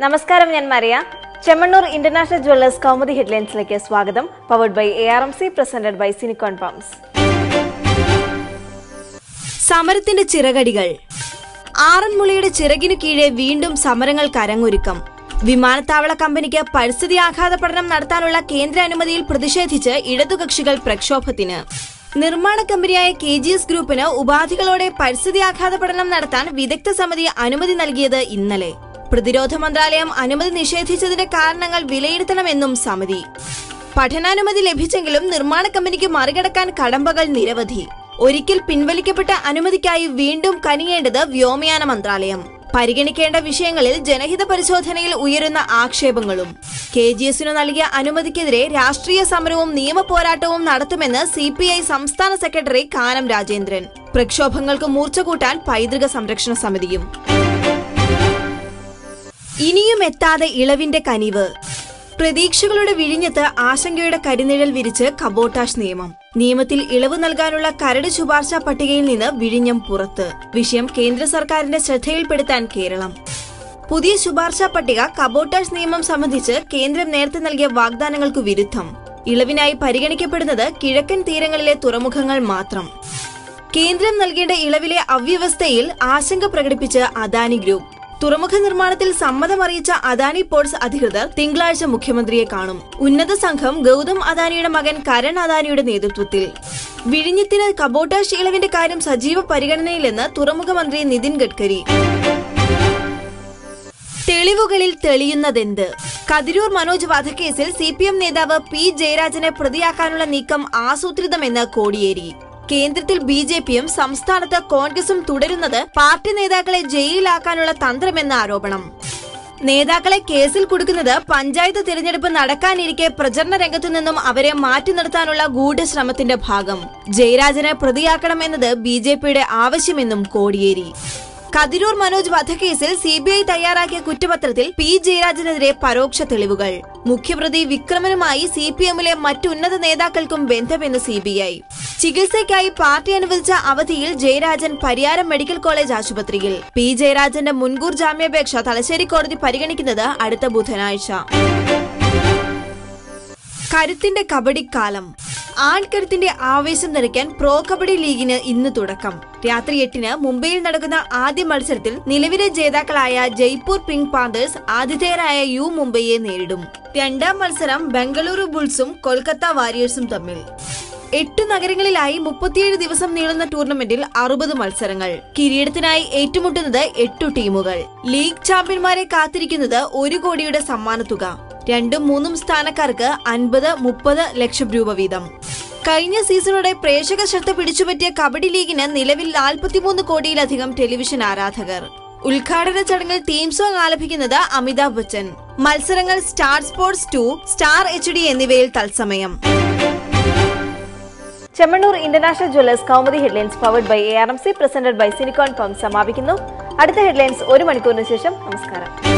നമസ്കാരം ഞാൻ Maria Chemmanur international jewellers Kaumudi ഹെഡ്ലൈൻസിലേക്ക് സ്വാഗതം powered by A R M C presented by സിനിക്കോൺ പംസ് സമരത്തിന്റെ ചിറകടികൾ ആറന്മുളയുടെ ചിറകിനു കീഴെ വീണ്ടും സമരങ്ങൾ കരങ്ങൊരുക്കം വിമാനത്താവള കമ്പനിക്ക് പരിസ്ഥിതി ആഘാത പഠനം നടത്താനുള്ള കേന്ദ്ര അനുമതിയിൽ പ്രതിഷേധിച്ച് ഇടതുകക്ഷികൾ പ്രക്ഷോഭത്തിന് നിർമ്മാണ കമ്പനിയായ കെ ജി എസ് ഗ്രൂപ്പിന് ഉപാധികളോടെ പരിസ്ഥിതി ആഘാത പഠനം നടത്താൻ വിദഗ്ധ സമിതി അനുമതി നൽകിയത് ഇന്നലെ പ്രതിരോധ മന്ത്രാലയം അനുമതി നിഷേധിച്ചതിന്റെ കാരണങ്ങൾ വിലയിരുത്തണമെന്നും സമിതി പഠനാനുമതി ലഭിച്ചെങ്കിലും നിർമ്മാണ കമ്പനിക്ക് മറികടക്കാൻ കടമ്പകൾ നിരവധി ഒരിക്കൽ പിൻവലിക്കപ്പെട്ട അനുമതിക്കായി വീണ്ടും കനിയേണ്ടത് വ്യോമയാന മന്ത്രാലയം പരിഗണിക്കേണ്ട വിഷയങ്ങളിൽ ജനഹിത പരിശോധനയിൽ ഉയരുന്ന ആക്ഷേപങ്ങളും കെ ജി എസിനു നൽകിയ അനുമതിക്കെതിരെ രാഷ്ട്രീയ സമരവും നിയമ പോരാട്ടവും നടത്തുമെന്ന് സി പി ഐ സംസ്ഥാന സെക്രട്ടറി കാനം രാജേന്ദ്രൻ പ്രക്ഷോഭങ്ങൾക്ക് മൂർച്ച കൂട്ടാൻ പൈതൃക സംരക്ഷണ സമിതിയും ഇനിയും എത്താതെ ഇളവിന്റെ കനിവ് പ്രതീക്ഷകളുടെ വിഴിഞ്ഞത്ത് ആശങ്കയുടെ കരിനിഴൽ വിരിച്ച് കബോട്ടാഷ് നിയമം നിയമത്തിൽ ഇളവ് നൽകാനുള്ള കരട് ശുപാർശ പട്ടികയിൽ നിന്ന് വിഴിഞ്ഞം പുറത്ത് വിഷയം കേന്ദ്ര സർക്കാരിന്റെ ശ്രദ്ധയിൽപ്പെടുത്താൻ കേരളം പുതിയ ശുപാർശ പട്ടിക കബോട്ടാഷ് നിയമം സംബന്ധിച്ച് കേന്ദ്രം നേരത്തെ നൽകിയ വാഗ്ദാനങ്ങൾക്ക് വിരുദ്ധം ഇളവിനായി പരിഗണിക്കപ്പെടുന്നത് കിഴക്കൻ തീരങ്ങളിലെ തുറമുഖങ്ങൾ മാത്രം കേന്ദ്രം നൽകേണ്ട ഇളവിലെ അവ്യവസ്ഥയിൽ ആശങ്ക പ്രകടിപ്പിച്ച് അദാനി ഗ്രൂപ്പ് തുറമുഖ നിർമ്മാണത്തിൽ സമ്മതമറിയിച്ച അദാനി പോർട്സ് അധികൃതർ തിങ്കളാഴ്ച മുഖ്യമന്ത്രിയെ കാണും ഉന്നത സംഘം ഗൗതം അദാനിയുടെ മകൻ കരൺ അദാനിയുടെ നേതൃത്വത്തിൽ വിഴിഞ്ഞത്തിന് കബോട്ടാഷ് ഇളവിന്റെ കാര്യം സജീവ പരിഗണനയിലെന്ന് തുറമുഖ മന്ത്രി നിതിൻ ഗഡ്കരി തെളിവുകളിൽ തെളിയുന്നതെന്ത് കതിരൂർ മനോജ് വധക്കേസിൽ സി പി എം നേതാവ് പി ജയരാജനെ പ്രതിയാക്കാനുള്ള നീക്കം ആസൂത്രിതമെന്ന് കോടിയേരി കേന്ദ്രത്തിൽ ബി ജെ പിയും സംസ്ഥാനത്ത് കോൺഗ്രസും തുടരുന്നത് പാർട്ടി നേതാക്കളെ ജയിലിലാക്കാനുള്ള തന്ത്രമെന്ന ആരോപണം നേതാക്കളെ കേസിൽ കുടുക്കുന്നത് പഞ്ചായത്ത് തിരഞ്ഞെടുപ്പ് നടക്കാനിരിക്കെ പ്രചരണ രംഗത്തു നിന്നും അവരെ മാറ്റി നിർത്താനുള്ള ഗൂഢശ്രമത്തിന്റെ ഭാഗം ജയരാജനെ പ്രതിയാക്കണമെന്നത് ബി ജെ പിയുടെ ആവശ്യമെന്നും കോടിയേരി കതിരൂർ മനോജ് വധക്കേസിൽ സി ബി ഐ തയ്യാറാക്കിയ കുറ്റപത്രത്തിൽ പി ജയരാജനെതിരെ പരോക്ഷ തെളിവുകൾ മുഖ്യപ്രതി വിക്രമനുമായി സി പി എമ്മിലെ മറ്റുന്നത നേതാക്കൾക്കും ബന്ധമെന്ന് സി ബി ഐ ചികിത്സയ്ക്കായി പാർട്ടി അനുവദിച്ച അവധിയിൽ ജയരാജൻ പരിയാരം മെഡിക്കൽ കോളേജ് ആശുപത്രിയിൽ പി ജയരാജന്റെ മുൻകൂർ ജാമ്യാപേക്ഷ തലശ്ശേരി കോടതി പരിഗണിക്കുന്നത് അടുത്ത ബുധനാഴ്ച കരുത്തിന്റെ കബഡിക്കാലം ആൺകരുത്തിന്റെ ആവേശം നിറയ്ക്കാൻ പ്രോ കബഡി ലീഗിന് ഇന്ന് തുടക്കം രാത്രി എട്ടിന് മുംബൈയിൽ നടക്കുന്ന ആദ്യ മത്സരത്തിൽ നിലവിലെ ജേതാക്കളായ ജയ്പൂർ പിങ്ക് പാന്തേഴ്സ് ആതിഥേയരായ യു മുംബൈയെ നേരിടും രണ്ടാം മത്സരം ബംഗളൂരു ബുൾസും കൊൽക്കത്ത വാരിയേഴ്സും തമ്മിൽ എട്ട് നഗരങ്ങളിലായി മുപ്പത്തിയേഴ് ദിവസം നീളുന്ന ടൂർണമെന്റിൽ അറുപത് മത്സരങ്ങൾ കിരീടത്തിനായി ഏറ്റുമുട്ടുന്നത് എട്ടു ടീമുകൾ ലീഗ് ചാമ്പ്യന്മാരെ കാത്തിരിക്കുന്നത് ഒരു കോടിയുടെ സമ്മാനത്തുക രണ്ടും മൂന്നും സ്ഥാനക്കാർക്ക് അൻപത് മുപ്പത് ലക്ഷം രൂപ വീതം കഴിഞ്ഞ സീസണോടെ പ്രേക്ഷക ശ്രദ്ധ പിടിച്ചുപറ്റിയ കബഡി ലീഗിന് നിലവിൽ നാൽപ്പത്തിമൂന്ന് കോടിയിലധികം ടെലിവിഷൻ ആരാധകർ ഉദ്ഘാടന ചടങ്ങിൽ തീം സോങ് ആലപിക്കുന്നത് അമിതാഭ് ബച്ചൻ മത്സരങ്ങൾ Star Sports two Star H D എന്നിവയിൽ തത്സമയം Chemmanur international jewellers Kaumudi headlines powered by A R M C presented by സിനിക്കോൺ പംസ് സമാപിക്കുന്നു അടുത്ത ഹെഡ്ലൈൻസ് ഒരു മണിക്കൂറിന് ശേഷം നമസ്കാരം